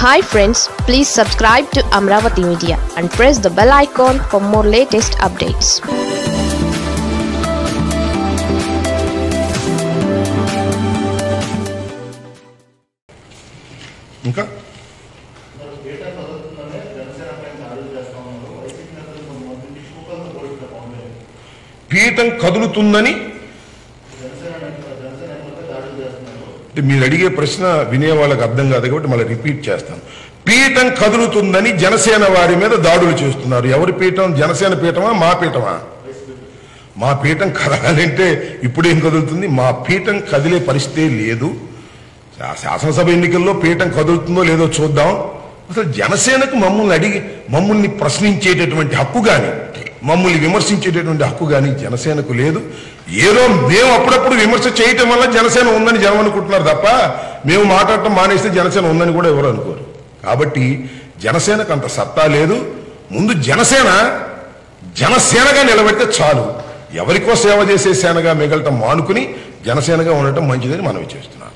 hi friends please subscribe to Amaravati media and press the bell icon for more latest updates ఇంకా పీఠం కదులుతుందని అంటే మీరు అడిగే ప్రశ్న వినే వాళ్ళకి అర్థం కాదు కాబట్టి మళ్ళీ రిపీట్ చేస్తాను పీఠం కదులుతుందని జనసేన వారి మీద దాడులు చేస్తున్నారు ఎవరి పీఠం జనసేన పీఠమా మా పీఠమా మా పీఠం కదలాలంటే ఇప్పుడేం కదులుతుంది మా పీఠం కదిలే పరిస్థితే లేదు శా- శాసనసభ ఎన్నికల్లో పీఠం కదులుతుందో లేదో చూద్దాం అసలు జనసేనకు మమ్మల్ని అడిగి మమ్మల్ని ప్రశ్నించేటటువంటి హక్కు కానీ మమ్మల్ని విమర్శించేటటువంటి హక్కు కానీ జనసేనకు లేదు ఏదో మేము అప్పుడప్పుడు విమర్శ చేయటం వల్ల జనసేన ఉందని జనం అనుకుంటున్నారు తప్ప మేము మాట్లాడటం మానేస్తే జనసేన ఉందని కూడా ఎవరు అనుకోరు కాబట్టి జనసేనకు అంత సత్తా లేదు ముందు జనసేన జనసేనగా నిలబెడితే చాలు ఎవరికో సేవ చేసే సేనగా మిగలటం మానుకుని జనసేనగా ఉండటం మంచిదని మనవి చేస్తున్నాను